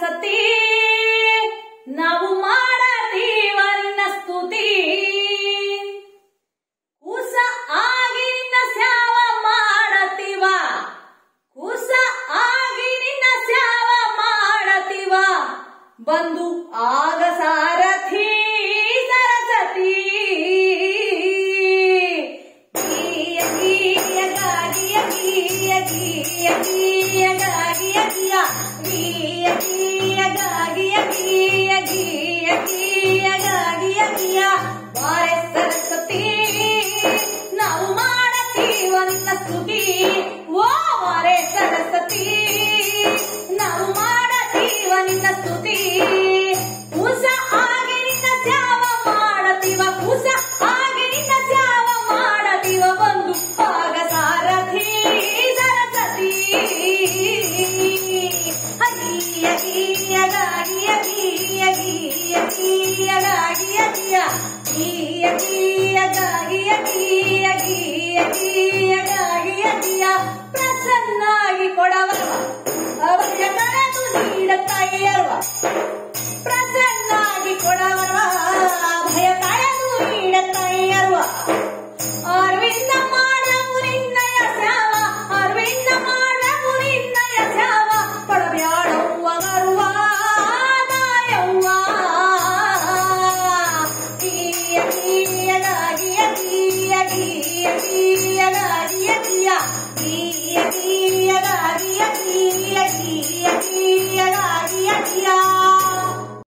ಸರಸ್ವತಿ ನಾವು ಮಾಡತೀವ ನಿನ್ನ ಸ್ತುತಿ ಕುಸ ಆಗಿ ನಿನ್ನ ಸ್ಯಾವ ಮಾಡತೀವ ಕುಸ ಆಗಿ ನಿನ್ನ ಸ್ಯಾವ ಮಾಡತೀವ ಬಂದು ಆಗ ಸಾರಥಿ ಸರಸ್ವತಿ ಗೀಯ ಗೀಯ ಗಾಗಿಯ ಗೀಯ ಗೀಯ ಗೀಯ ಗಾಗಿಯ ಗಿಯ ಗೀಯ ಗೀಯ ಗಾಗಿಯ ಗೀಯ ಗೀಯ ಗೀಯ ಗಾಗಿಯ ಗಿಯ ಬಾರೆ ಸರಸ್ವತಿ ನಾವು ಮಾಡತೀವ ನಿನ್ನ ಸ್ತುತಿ ಓ ಬಾರೆ ಸರಸ್ವತಿ ನಾವು ಮಾಡತೀವ ನಿನ್ನ ಸ್ತುತಿ ಕುಸ ಆಗಿ ನಿನ್ನ ತ್ಯಾವ ಮಾಡತೀವ ಕುಸ ಆಗಿ ನಿನ್ನ ತ್ಯಾವ ಮಾಡತೀವ ಬಂದು ಆಗ ಸಾರಥಿ ಸರಸ್ವತಿ ಹಗಿಯ ಗೀಯ ಗಾಗಿಯ ಗೀಯ ಗೀಯ ಗೀಯ ಗಾಗಿಯ ಗಿಯ ಗೀಯ ಗೀಯ ಗಾಗಿಯ ಗೀಯ ಗೀಯ ಗೀಯ ಗಾಗಿಯ ಗಿಯ ಪ್ರಸನ್ನಾಗಿ ಕೊಡವ ಅವರ ಕರೆದು ನೀಡ ತಾಯಿಯರ್ವ